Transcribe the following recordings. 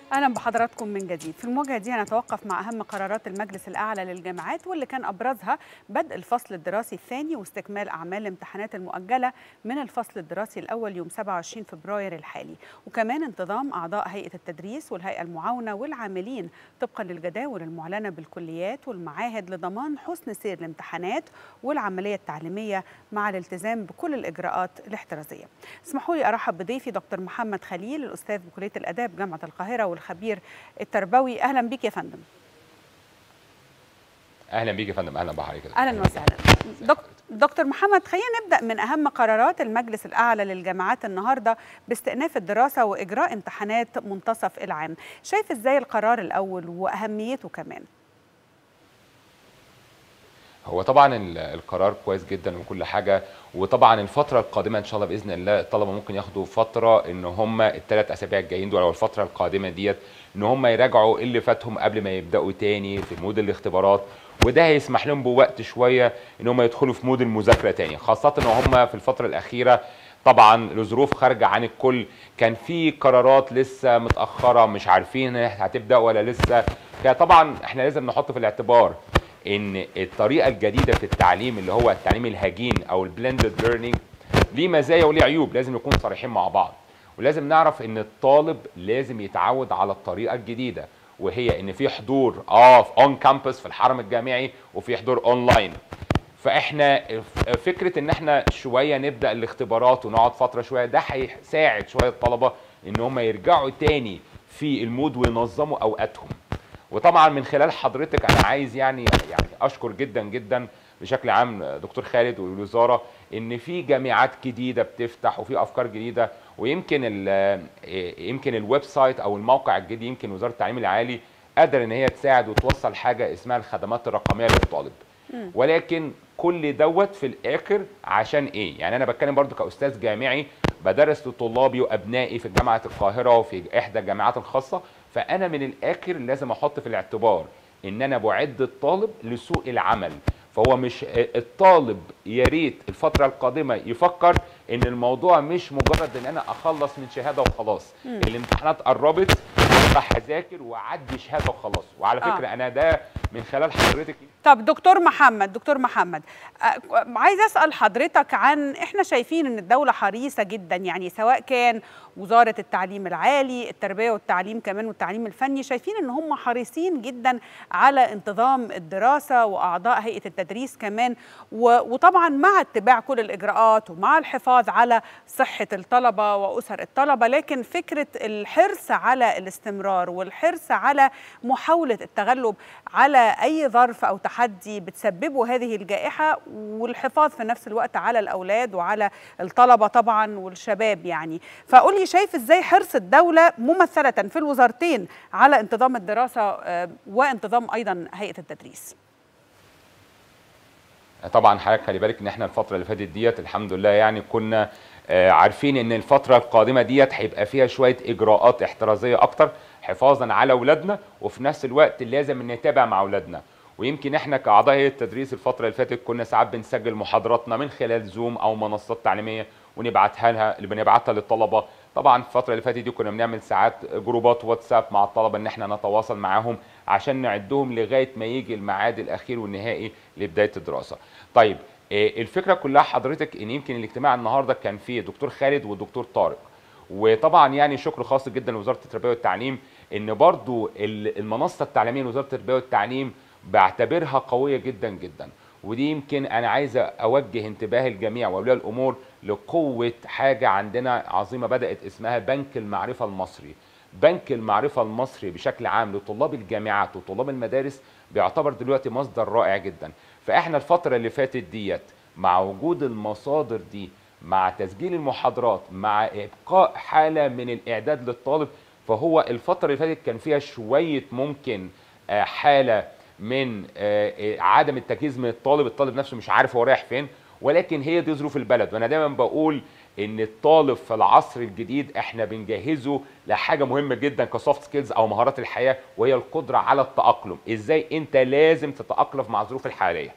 اهلا بحضراتكم من جديد في المواجهه دي هنتوقف مع اهم قرارات المجلس الاعلى للجامعات واللي كان ابرزها بدء الفصل الدراسي الثاني واستكمال اعمال الامتحانات المؤجله من الفصل الدراسي الاول يوم 27 فبراير الحالي وكمان انتظام اعضاء هيئه التدريس والهيئه المعاونه والعاملين طبقا للجداول المعلنه بالكليات والمعاهد لضمان حسن سير الامتحانات والعمليه التعليميه مع الالتزام بكل الاجراءات الاحترازيه اسمحوا لي ارحب بضيفي دكتور محمد خليل الاستاذ بكليه الاداب جامعه القاهره والخبير التربوي اهلا بيك يا فندم اهلا بيك يا فندم اهلا بحضرتك اهلا وسهلا دك... دكتور محمد خلينا نبدا من اهم قرارات المجلس الاعلى للجامعات النهارده باستئناف الدراسه واجراء امتحانات منتصف العام شايف ازاي القرار الاول واهميته كمان هو طبعا القرار كويس جدا وكل حاجه وطبعا الفتره القادمه ان شاء الله باذن الله الطلبه ممكن ياخدوا فتره ان هم الثلاث اسابيع الجايين دول او الفتره القادمه ديت ان هم يراجعوا اللي فاتهم قبل ما يبداوا تاني في مود الاختبارات وده هيسمح لهم بوقت شويه ان هم يدخلوا في مود المذاكره تاني خاصه ان هم في الفتره الاخيره طبعا لظروف خارجه عن الكل كان في قرارات لسه متاخره مش عارفين هتبدا ولا لسه طبعا احنا لازم نحط في الاعتبار ان الطريقه الجديده في التعليم اللي هو التعليم الهجين او البلندد ليرنينج ليه مزايا وليه عيوب لازم نكون صريحين مع بعض ولازم نعرف ان الطالب لازم يتعود على الطريقه الجديده وهي ان في حضور اه اون كامبس في الحرم الجامعي وفي حضور اونلاين فاحنا فكره ان احنا شويه نبدا الاختبارات ونقعد فتره شويه ده هيساعد شويه الطلبه ان هم يرجعوا تاني في المود وينظموا اوقاتهم وطبعا من خلال حضرتك انا عايز يعني يعني اشكر جدا جدا بشكل عام دكتور خالد والوزاره ان في جامعات جديده بتفتح وفي افكار جديده ويمكن ال يمكن الويب سايت او الموقع الجديد يمكن وزاره التعليم العالي قادر ان هي تساعد وتوصل حاجه اسمها الخدمات الرقميه للطالب ولكن كل دوت في الاخر عشان ايه يعني انا بتكلم برضو كاستاذ جامعي بدرس لطلابي وابنائي في جامعه القاهره وفي احدى الجامعات الخاصه فانا من الاخر لازم احط في الاعتبار ان انا بعد الطالب لسوق العمل فهو مش الطالب يا ريت الفتره القادمه يفكر ان الموضوع مش مجرد ان انا اخلص من شهاده وخلاص مم. الامتحانات قربت راح اذاكر واعدي شهاده وخلاص وعلى فكره آه. انا ده من خلال حضرتك طب دكتور محمد دكتور محمد عايز اسال حضرتك عن احنا شايفين ان الدوله حريصه جدا يعني سواء كان وزاره التعليم العالي التربيه والتعليم كمان والتعليم الفني شايفين ان هم حريصين جدا على انتظام الدراسه واعضاء هيئه التدريس كمان وطبعا مع اتباع كل الاجراءات ومع الحفاظ على صحه الطلبه واسر الطلبه لكن فكره الحرص على الاستمرار والحرص على محاوله التغلب على اي ظرف او تحدي بتسببه هذه الجائحه والحفاظ في نفس الوقت على الاولاد وعلى الطلبه طبعا والشباب يعني فقول لي شايف ازاي حرص الدوله ممثله في الوزارتين على انتظام الدراسه وانتظام ايضا هيئه التدريس طبعا حضرتك خلي بالك ان احنا الفتره اللي فاتت ديت الحمد لله يعني كنا عارفين ان الفتره القادمه ديت هيبقى فيها شويه اجراءات احترازيه اكتر حفاظا على اولادنا وفي نفس الوقت لازم نتابع مع اولادنا ويمكن احنا كاعضاء هيئه التدريس الفتره اللي فاتت كنا ساعات بنسجل محاضراتنا من خلال زوم او منصات تعليميه ونبعتها لها اللي بنبعتها للطلبه طبعا الفتره اللي فاتت دي كنا بنعمل ساعات جروبات واتساب مع الطلبه ان احنا نتواصل معاهم عشان نعدهم لغايه ما يجي الميعاد الاخير والنهائي لبدايه الدراسه طيب الفكره كلها حضرتك ان يمكن الاجتماع النهارده كان فيه دكتور خالد والدكتور طارق وطبعا يعني شكر خاص جدا لوزاره التربيه والتعليم ان برضو المنصه التعليميه لوزاره التربيه والتعليم بعتبرها قويه جدا جدا ودي يمكن انا عايز اوجه انتباه الجميع واولياء الامور لقوه حاجه عندنا عظيمه بدات اسمها بنك المعرفه المصري بنك المعرفه المصري بشكل عام لطلاب الجامعات وطلاب المدارس بيعتبر دلوقتي مصدر رائع جدا فاحنا الفتره اللي فاتت ديت مع وجود المصادر دي مع تسجيل المحاضرات مع ابقاء حاله من الاعداد للطالب فهو الفتره اللي فاتت كان فيها شويه ممكن حاله من عدم التركيز من الطالب الطالب نفسه مش عارف هو رايح فين ولكن هي دي ظروف البلد وانا دايما بقول ان الطالب في العصر الجديد احنا بنجهزه لحاجه مهمه جدا كسوفت سكيلز او مهارات الحياه وهي القدره على التاقلم ازاي انت لازم تتاقلم مع الظروف الحاليه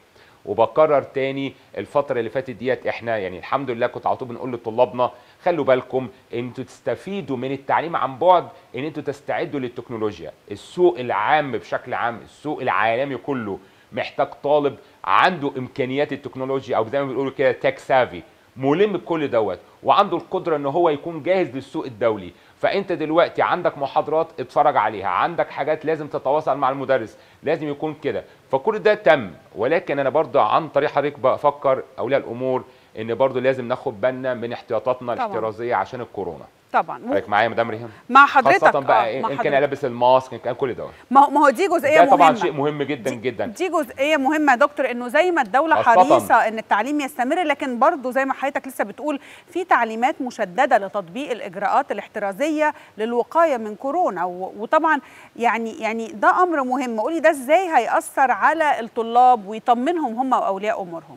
وبكرر تاني الفتره اللي فاتت ديت احنا يعني الحمد لله كنت على طول بنقول لطلابنا خلوا بالكم انتوا تستفيدوا من التعليم عن بعد ان انتوا تستعدوا للتكنولوجيا السوق العام بشكل عام السوق العالمي كله محتاج طالب عنده امكانيات التكنولوجيا او زي ما بيقولوا كده تك سافي ملم بكل دوت وعنده القدره ان هو يكون جاهز للسوق الدولي فانت دلوقتي عندك محاضرات اتفرج عليها عندك حاجات لازم تتواصل مع المدرس لازم يكون كده فكل ده تم ولكن انا برضه عن طريق حضرتك بفكر اولياء الامور ان برضه لازم ناخد بالنا من احتياطاتنا طبعاً. الاحترازيه عشان الكورونا طبعا حضرتك معايا يا مدام ريهام مع حضرتك خاصه بقى آه، إيه مع ان كان حضرتك. لابس الماسك ان كان كل دوت ما هو- ما هو دي جزئيه ده طبعا مهمه شيء مهم جدا دي- جدا دي جزئيه مهمه يا دكتور انه زي ما الدوله خاصة. حريصه ان التعليم يستمر لكن برضه زي ما حضرتك لسه بتقول في تعليمات مشدده لتطبيق الاجراءات الاحترازيه للوقايه من كورونا و- وطبعا يعني يعني ده امر مهم قولي ده ازاي هياثر على الطلاب ويطمنهم هم واولياء امورهم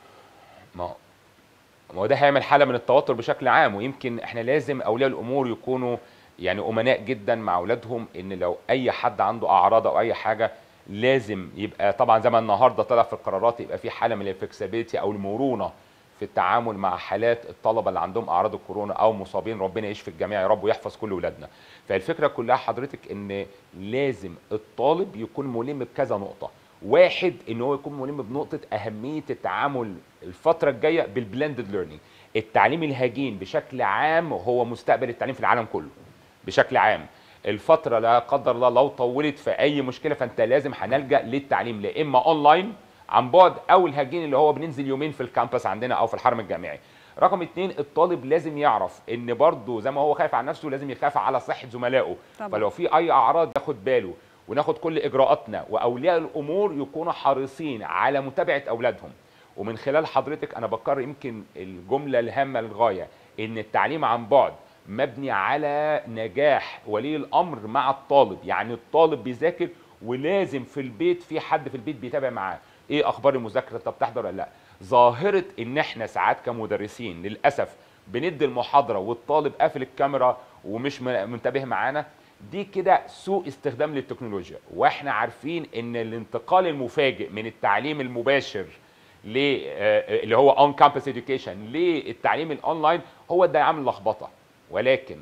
ما هو- ما هو ده هيعمل حاله من التوتر بشكل عام ويمكن احنا لازم اولياء الامور يكونوا يعني امناء جدا مع اولادهم ان لو اي حد عنده اعراض او اي حاجه لازم يبقى طبعا زي ما النهارده طلع في القرارات يبقى في حاله من الفلكسبيتي او المرونه في التعامل مع حالات الطلبه اللي عندهم اعراض الكورونا او مصابين ربنا يشفي الجميع يا رب ويحفظ كل اولادنا فالفكره كلها حضرتك ان لازم الطالب يكون ملم بكذا نقطه واحد ان هو يكون ملم بنقطه اهميه التعامل الفتره الجايه بالبلندد ليرنينج التعليم الهجين بشكل عام هو مستقبل التعليم في العالم كله بشكل عام الفتره لا قدر الله لو طولت في اي مشكله فانت لازم هنلجا للتعليم لا اما اونلاين عن بعد او الهجين اللي هو بننزل يومين في الكامبس عندنا او في الحرم الجامعي رقم اتنين الطالب لازم يعرف ان برضه زي ما هو خايف على نفسه لازم يخاف على صحه زملائه طبعاً. فلو في اي اعراض ياخد باله وناخد كل اجراءاتنا واولياء الامور يكونوا حريصين على متابعه اولادهم ومن خلال حضرتك انا بكرر يمكن الجمله الهامه للغايه ان التعليم عن بعد مبني على نجاح ولي الامر مع الطالب يعني الطالب بيذاكر ولازم في البيت في حد في البيت بيتابع معاه ايه اخبار المذاكره طب تحضر ولا لا ظاهره ان احنا ساعات كمدرسين للاسف بندي المحاضره والطالب قافل الكاميرا ومش م- منتبه معانا دي كده سوء استخدام للتكنولوجيا واحنا عارفين ان الانتقال المفاجئ من التعليم المباشر ل آه، اللي هو اون كامبس اديوكيشن للتعليم الاونلاين هو ده عامل لخبطه ولكن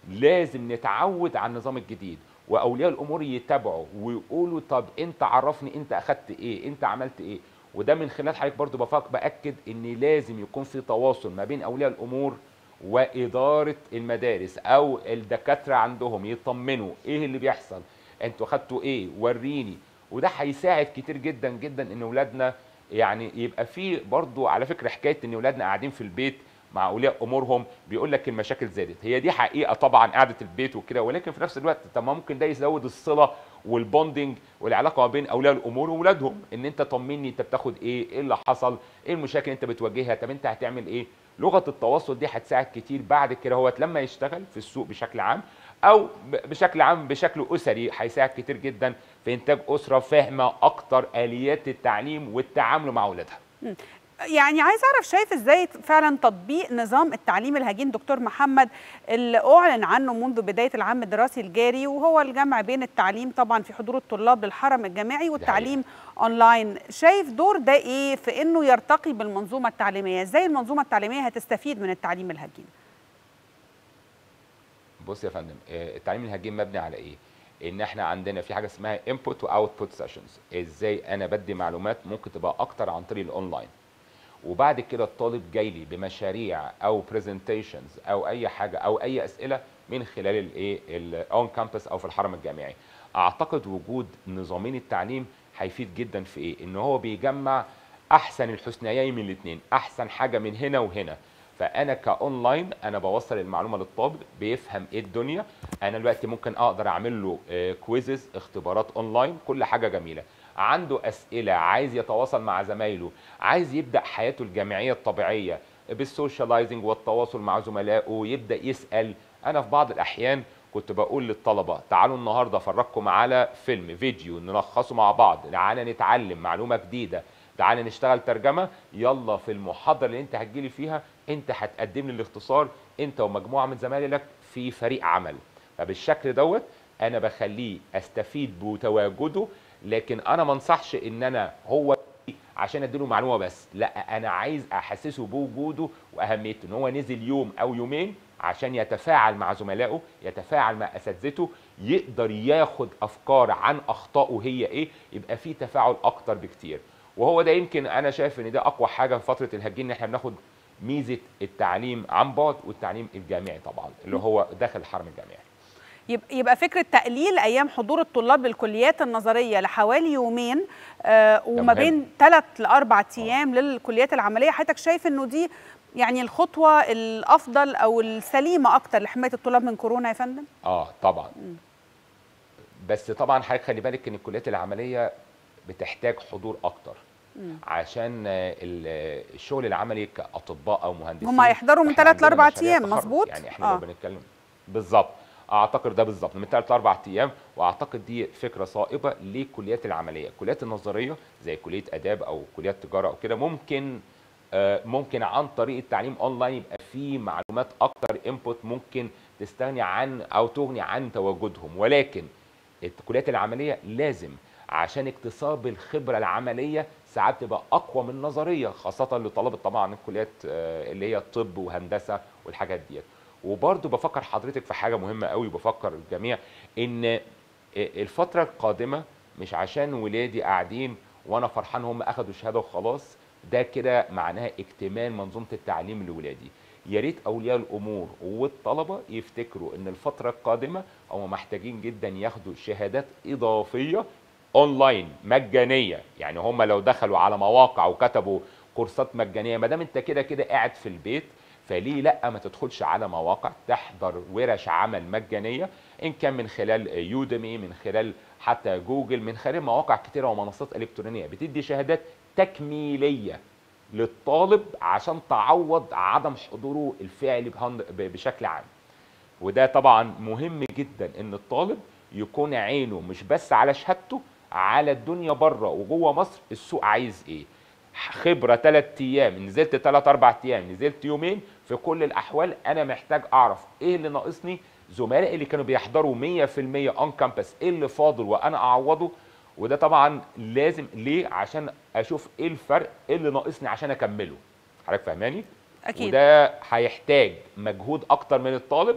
لازم نتعود على النظام الجديد واولياء الامور يتابعوا ويقولوا طب انت عرفني انت اخدت ايه انت عملت ايه وده من خلال حضرتك برضو بفاق باكد ان لازم يكون في تواصل ما بين اولياء الامور واداره المدارس او الدكاتره عندهم يطمنوا ايه اللي بيحصل انتوا خدتوا ايه وريني وده هيساعد كتير جدا جدا ان اولادنا يعني يبقى في برضو على فكره حكايه ان اولادنا قاعدين في البيت مع اولياء امورهم بيقول لك المشاكل زادت هي دي حقيقه طبعا قعده البيت وكده ولكن في نفس الوقت طب ما ممكن ده يزود الصله والبوندنج والعلاقه ما بين اولياء الامور واولادهم ان انت طمني انت بتاخد ايه ايه اللي حصل ايه المشاكل اللي انت بتواجهها طب انت هتعمل ايه لغه التواصل دي هتساعد كتير بعد كده هو لما يشتغل في السوق بشكل عام او ب- بشكل عام بشكل اسري هيساعد كتير جدا في انتاج اسره فاهمه اكتر اليات التعليم والتعامل مع اولادها يعني عايز اعرف شايف ازاي فعلا تطبيق نظام التعليم الهجين دكتور محمد اللي اعلن عنه منذ بدايه العام الدراسي الجاري وهو الجمع بين التعليم طبعا في حضور الطلاب للحرم الجامعي والتعليم اونلاين شايف دور ده ايه في انه يرتقي بالمنظومه التعليميه ازاي المنظومه التعليميه هتستفيد من التعليم الهجين بص يا فندم آه، التعليم الهجين مبني على ايه ان احنا عندنا في حاجه اسمها input واوتبوت سيشنز ازاي انا بدي معلومات ممكن تبقى اكتر عن طريق الاونلاين وبعد كده الطالب جاي لي بمشاريع او برزنتيشنز او اي حاجه او اي اسئله من خلال الايه الاون كامبس او في الحرم الجامعي اعتقد وجود نظامين التعليم هيفيد جدا في ايه ان هو بيجمع احسن الحسنيين من الاثنين احسن حاجه من هنا وهنا فانا كاونلاين انا بوصل المعلومه للطالب بيفهم ايه الدنيا انا دلوقتي ممكن اقدر اعمل له كويزز اختبارات اونلاين كل حاجه جميله عنده اسئله عايز يتواصل مع زمايله عايز يبدا حياته الجامعيه الطبيعيه بالسوشيالايزنج والتواصل مع زملائه يبدا يسال انا في بعض الاحيان كنت بقول للطلبه تعالوا النهارده افرجكم على فيلم فيديو نلخصه مع بعض تعالى نتعلم معلومه جديده تعالى نشتغل ترجمه يلا في المحاضره اللي انت هتجيلي فيها انت هتقدم لي الاختصار انت ومجموعه من زمايلك في فريق عمل فبالشكل دوت انا بخليه استفيد بتواجده لكن انا ما انصحش ان انا هو عشان اديله معلومه بس لا انا عايز احسسه بوجوده واهميته ان هو نزل يوم او يومين عشان يتفاعل مع زملائه يتفاعل مع اساتذته يقدر ياخد افكار عن اخطائه هي ايه يبقى في تفاعل اكتر بكتير وهو ده يمكن انا شايف ان ده اقوى حاجه في فتره الهجين ان احنا بناخد ميزه التعليم عن بعد والتعليم الجامعي طبعا اللي هو داخل الحرم الجامعي يبقى يبقى فكره تقليل ايام حضور الطلاب للكليات النظريه لحوالي يومين آه وما مهم. بين ثلاث لاربع ايام للكليات العمليه حضرتك شايف انه دي يعني الخطوه الافضل او السليمه اكتر لحمايه الطلاب من كورونا يا فندم؟ اه طبعا بس طبعا حضرتك خلي بالك ان الكليات العمليه بتحتاج حضور اكتر عشان آه، ال- آه، الشغل العملي كاطباء او مهندسين هم هيحضروا من إحنا تلات عندنا لأربع مشاريع أيام، تخرج. مظبوط؟ يعني احنا آه. لو بنتكلم بالظبط اعتقد ده بالظبط من ثلاث لاربع ايام واعتقد دي فكره صائبه للكليات العمليه الكليات النظريه زي كليه اداب او كليات تجاره او كده ممكن آه، ممكن عن طريق التعليم اونلاين يبقى في معلومات اكتر انبوت ممكن تستغني عن او تغني عن تواجدهم ولكن الكليات العمليه لازم عشان اكتساب الخبره العمليه ساعات تبقى اقوى من النظريه خاصه لطلبه طبعا الكليات آه، اللي هي طب وهندسه والحاجات ديت وبرضه بفكر حضرتك في حاجه مهمه قوي بفكر الجميع ان الفتره القادمه مش عشان ولادي قاعدين وانا فرحان هم اخدوا شهاده وخلاص ده كده معناها اكتمال منظومه التعليم لولادي يا ريت اولياء الامور والطلبه يفتكروا ان الفتره القادمه هم محتاجين جدا ياخدوا شهادات اضافيه اونلاين مجانيه يعني هم لو دخلوا على مواقع وكتبوا كورسات مجانيه ما دام انت كده كده قاعد في البيت فليه لا ما تدخلش على مواقع تحضر ورش عمل مجانيه ان كان من خلال يودمي من خلال حتى جوجل من خلال مواقع كتيره ومنصات الكترونيه بتدي شهادات تكميليه للطالب عشان تعوض عدم حضوره الفعلي بهن- ب- بشكل عام وده طبعا مهم جدا ان الطالب يكون عينه مش بس على شهادته على الدنيا بره وجوه مصر السوق عايز ايه خبره ثلاث ايام نزلت ثلاث اربع ايام نزلت يومين في كل الاحوال انا محتاج اعرف ايه اللي ناقصني زملائي اللي كانوا بيحضروا 100% اون كامبس ايه اللي فاضل وانا اعوضه وده طبعا لازم ليه عشان اشوف ايه الفرق ايه اللي ناقصني عشان اكمله حضرتك فاهماني اكيد وده هيحتاج مجهود اكتر من الطالب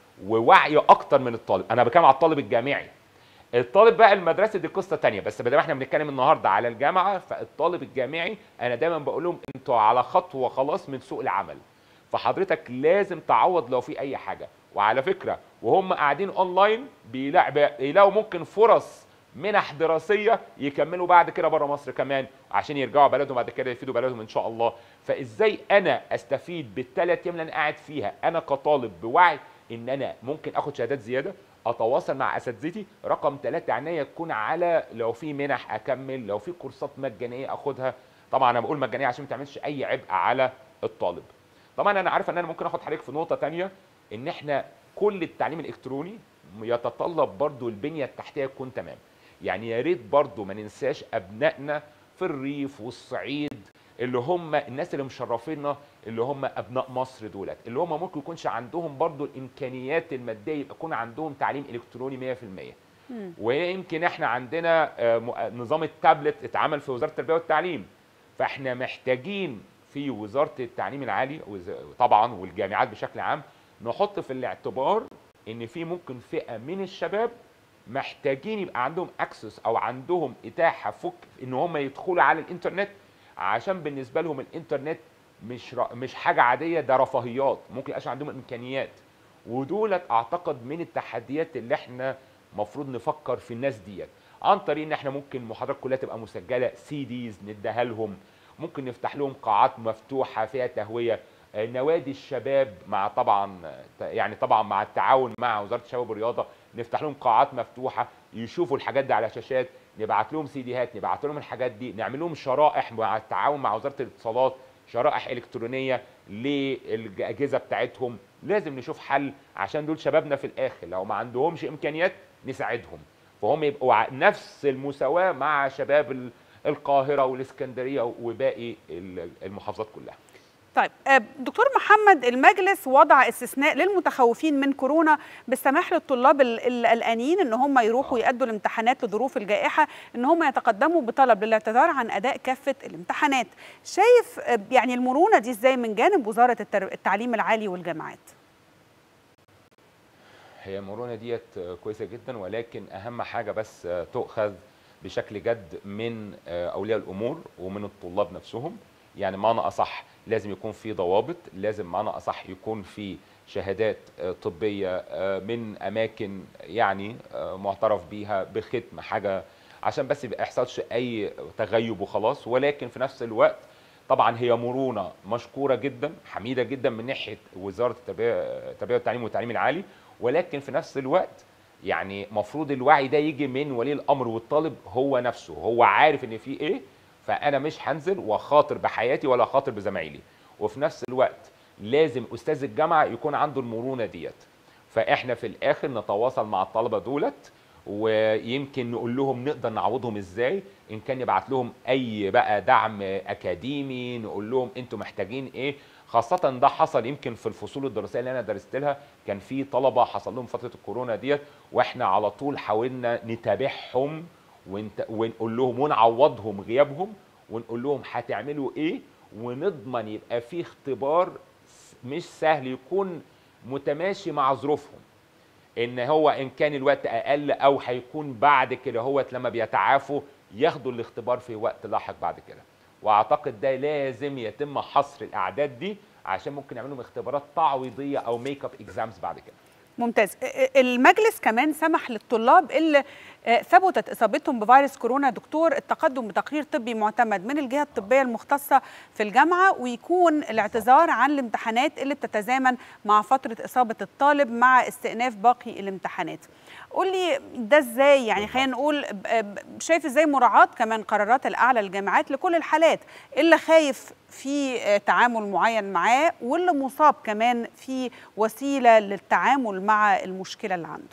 ووعي اكتر من الطالب انا بتكلم على الطالب الجامعي الطالب بقى المدرسه دي قصه تانية بس بدل ما احنا بنتكلم النهارده على الجامعه فالطالب الجامعي انا دايما بقول لهم انتوا على خطوه خلاص من سوق العمل فحضرتك لازم تعوض لو في اي حاجه وعلى فكره وهم قاعدين اونلاين بيلاقوا بيلاقوا ممكن فرص منح دراسيه يكملوا بعد كده بره مصر كمان عشان يرجعوا بلدهم بعد كده يفيدوا بلدهم ان شاء الله فازاي انا استفيد بالثلاث ايام اللي انا قاعد فيها انا كطالب بوعي ان انا ممكن اخد شهادات زياده اتواصل مع اساتذتي رقم ثلاثة عناية تكون على لو في منح اكمل لو في كورسات مجانيه اخدها طبعا انا بقول مجانيه عشان ما تعملش اي عبء على الطالب طبعا انا عارف ان انا ممكن اخد حضرتك في نقطه تانية ان احنا كل التعليم الالكتروني يتطلب برضو البنيه التحتيه تكون تمام يعني يا ريت برضو ما ننساش ابنائنا في الريف والصعيد اللي هم الناس اللي مشرفينا اللي هم ابناء مصر دولت اللي هم ممكن يكونش عندهم برضو الامكانيات الماديه يبقى يكون عندهم تعليم الكتروني 100% ويمكن احنا عندنا آه، م- آه، نظام التابلت اتعمل في وزاره التربيه والتعليم فاحنا محتاجين في وزاره التعليم العالي وز- طبعا والجامعات بشكل عام نحط في الاعتبار ان في ممكن فئه من الشباب محتاجين يبقى عندهم اكسس او عندهم اتاحه فك ان هم يدخلوا على الانترنت عشان بالنسبه لهم الانترنت مش ر... مش حاجه عاديه ده رفاهيات ممكن يبقاش عندهم امكانيات ودولت اعتقد من التحديات اللي احنا المفروض نفكر في الناس ديت عن طريق ان احنا ممكن المحاضرات كلها تبقى مسجله سي ديز نديها لهم ممكن نفتح لهم قاعات مفتوحه فيها تهويه آه، نوادي الشباب مع طبعا آه، يعني طبعا مع التعاون مع وزاره الشباب والرياضه نفتح لهم قاعات مفتوحه يشوفوا الحاجات دي على شاشات نبعت لهم سيديهات نبعت لهم الحاجات دي نعمل لهم شرائح مع التعاون مع وزاره الاتصالات شرائح الكترونيه للاجهزه بتاعتهم لازم نشوف حل عشان دول شبابنا في الاخر لو ما عندهمش امكانيات نساعدهم فهم يبقوا ع- نفس المساواه مع شباب ال- القاهره والاسكندريه وباقي ال- المحافظات كلها طيب دكتور محمد المجلس وضع استثناء للمتخوفين من كورونا بالسماح للطلاب القلقانين ان هم يروحوا يأدوا الامتحانات لظروف الجائحه ان هم يتقدموا بطلب للاعتذار عن اداء كافه الامتحانات شايف يعني المرونه دي ازاي من جانب وزاره التعليم العالي والجامعات هي المرونه ديت كويسه جدا ولكن اهم حاجه بس تؤخذ بشكل جد من اولياء الامور ومن الطلاب نفسهم يعني معنى اصح لازم يكون في ضوابط لازم معنى اصح يكون في شهادات طبيه من اماكن يعني معترف بيها بختم حاجه عشان بس ما يحصلش اي تغيب وخلاص ولكن في نفس الوقت طبعا هي مرونه مشكوره جدا حميده جدا من ناحيه وزاره التربيه التربيه والتعليم والتعليم العالي ولكن في نفس الوقت يعني مفروض الوعي ده يجي من ولي الامر والطالب هو نفسه هو عارف ان في ايه فانا مش هنزل واخاطر بحياتي ولا خاطر بزمايلي وفي نفس الوقت لازم استاذ الجامعه يكون عنده المرونه ديت فاحنا في الاخر نتواصل مع الطلبه دولت ويمكن نقول لهم نقدر نعوضهم ازاي ان كان نبعت لهم اي بقى دعم اكاديمي نقول لهم انتوا محتاجين ايه خاصة ده حصل يمكن في الفصول الدراسية اللي أنا درست لها كان في طلبة حصل لهم فترة الكورونا ديت وإحنا على طول حاولنا نتابعهم ونقول لهم ونعوضهم غيابهم ونقول لهم هتعملوا إيه ونضمن يبقى في اختبار مش سهل يكون متماشي مع ظروفهم ان هو ان كان الوقت اقل او هيكون بعد كده هو لما بيتعافوا ياخدوا الاختبار في وقت لاحق بعد كده واعتقد ده لازم يتم حصر الاعداد دي عشان ممكن يعملوا لهم اختبارات تعويضيه او ميك اب اكزامز بعد كده ممتاز المجلس كمان سمح للطلاب اللي ثبتت اصابتهم بفيروس كورونا دكتور التقدم بتقرير طبي معتمد من الجهه الطبيه المختصه في الجامعه ويكون الاعتذار عن الامتحانات اللي بتتزامن مع فتره اصابه الطالب مع استئناف باقي الامتحانات قول لي ده ازاي يعني خلينا نقول شايف ازاي مراعاه كمان قرارات الاعلى للجامعات لكل الحالات اللي خايف في تعامل معين معاه واللي مصاب كمان في وسيله للتعامل مع المشكله اللي عنده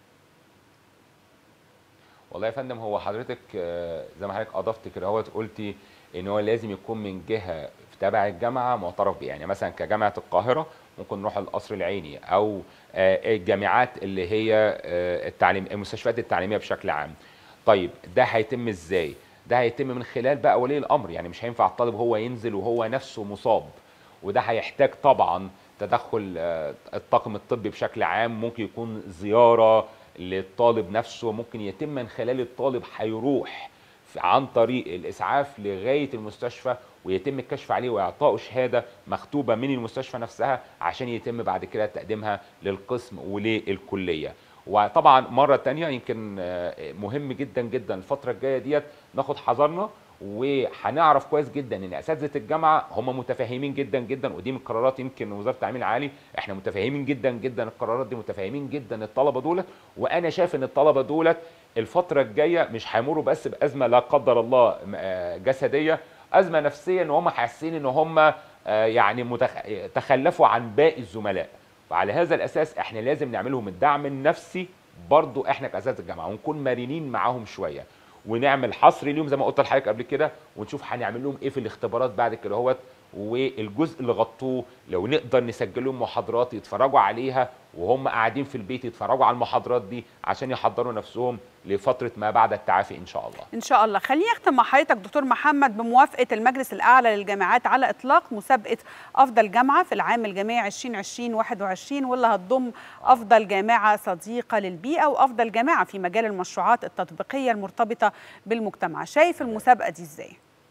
والله يا فندم هو حضرتك زي ما حضرتك اضفت كده هو قلتي ان هو لازم يكون من جهه تبع الجامعه معترف بيها يعني مثلا كجامعه القاهره ممكن نروح القصر العيني او الجامعات اللي هي التعليم المستشفيات التعليميه بشكل عام طيب ده هيتم ازاي ده هيتم من خلال بقى ولي الامر يعني مش هينفع الطالب هو ينزل وهو نفسه مصاب وده هيحتاج طبعا تدخل الطاقم الطبي بشكل عام ممكن يكون زياره للطالب نفسه ممكن يتم من خلال الطالب هيروح عن طريق الاسعاف لغايه المستشفى ويتم الكشف عليه واعطائه شهاده مكتوبه من المستشفى نفسها عشان يتم بعد كده تقديمها للقسم وللكليه وطبعا مره تانية يمكن مهم جدا جدا الفتره الجايه ديت ناخد حذرنا وهنعرف كويس جدا ان اساتذه الجامعه هم متفاهمين جدا جدا ودي من القرارات يمكن وزاره التعليم العالي احنا متفاهمين جدا جدا القرارات دي متفاهمين جدا الطلبه دولت وانا شايف ان الطلبه دولت الفتره الجايه مش هيمروا بس بازمه لا قدر الله جسديه ازمه نفسيه ان هم حاسين ان هم يعني متخ... تخلفوا عن باقي الزملاء وعلى هذا الاساس احنا لازم نعملهم الدعم النفسي برضو احنا كاساتذه الجامعه ونكون مرنين معاهم شويه ونعمل حصر اليوم زي ما قلت لحضرتك قبل كده ونشوف هنعمل لهم ايه في الاختبارات بعد كده اهوت والجزء اللي غطوه لو نقدر نسجل لهم محاضرات يتفرجوا عليها وهم قاعدين في البيت يتفرجوا على المحاضرات دي عشان يحضروا نفسهم لفتره ما بعد التعافي ان شاء الله. ان شاء الله، خليني اختم مع حضرتك دكتور محمد بموافقه المجلس الاعلى للجامعات على اطلاق مسابقه افضل جامعه في العام الجامعي 2020 21 واللي هتضم افضل جامعه صديقه للبيئه وافضل جامعه في مجال المشروعات التطبيقيه المرتبطه بالمجتمع، شايف المسابقه دي ازاي؟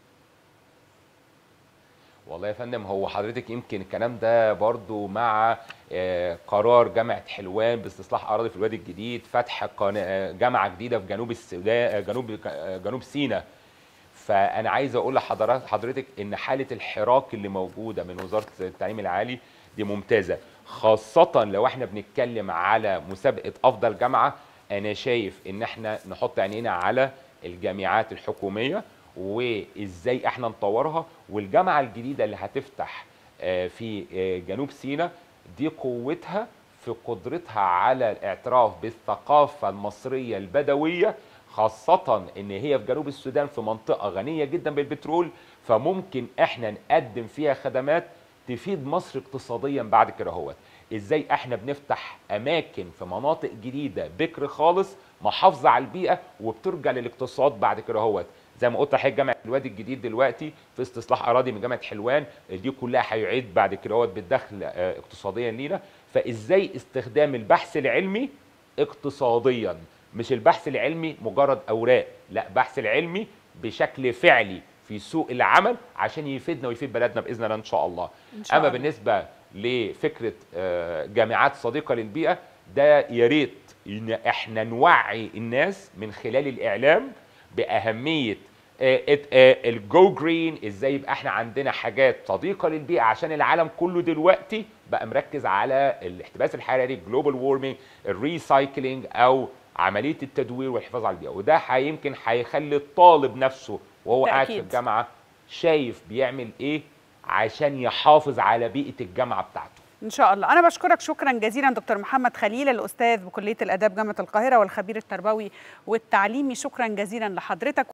والله يا فندم هو حضرتك يمكن الكلام ده برضو مع قرار جامعه حلوان باستصلاح اراضي في الوادي الجديد فتح جامعه جديده في جنوب السودان جنوب جنوب سيناء فانا عايز اقول لحضرتك حضرتك ان حاله الحراك اللي موجوده من وزاره التعليم العالي دي ممتازه خاصه لو احنا بنتكلم على مسابقه افضل جامعه انا شايف ان احنا نحط عينينا على الجامعات الحكوميه وازاي احنا نطورها والجامعه الجديده اللي هتفتح في جنوب سيناء دي قوتها في قدرتها على الاعتراف بالثقافه المصريه البدويه خاصة ان هي في جنوب السودان في منطقة غنية جدا بالبترول فممكن احنا نقدم فيها خدمات تفيد مصر اقتصاديا بعد كده هوت ازاي احنا بنفتح اماكن في مناطق جديده بكر خالص محافظه على البيئه وبترجع للاقتصاد بعد كده هوت زي ما قلت لحضرتك جامعه الوادي الجديد دلوقتي في استصلاح اراضي من جامعه حلوان دي كلها هيعيد بعد كده هوت بالدخل آه، اقتصاديا لينا فازاي استخدام البحث العلمي اقتصاديا مش البحث العلمي مجرد اوراق لا بحث العلمي بشكل فعلي في سوق العمل عشان يفيدنا ويفيد بلدنا باذن الله ان شاء الله إن شاء اما الله. بالنسبه لفكره آه، جامعات صديقه للبيئه ده يا ريت ان احنا نوعي الناس من خلال الاعلام باهميه الجو جرين ازاي يبقى احنا عندنا حاجات صديقه للبيئه عشان العالم كله دلوقتي بقى مركز على الاحتباس الحراري الجلوبال وورمنج الريسايكلينج او عمليه التدوير والحفاظ على البيئه وده هي- يمكن هيخلي الطالب نفسه وهو قاعد في بالتأكيد. الجامعه شايف بيعمل ايه عشان يحافظ على بيئه الجامعه بتاعته ان شاء الله انا بشكرك شكرا جزيلا دكتور محمد خليل الاستاذ بكليه الاداب جامعه القاهره والخبير التربوي والتعليمي شكرا جزيلا لحضرتك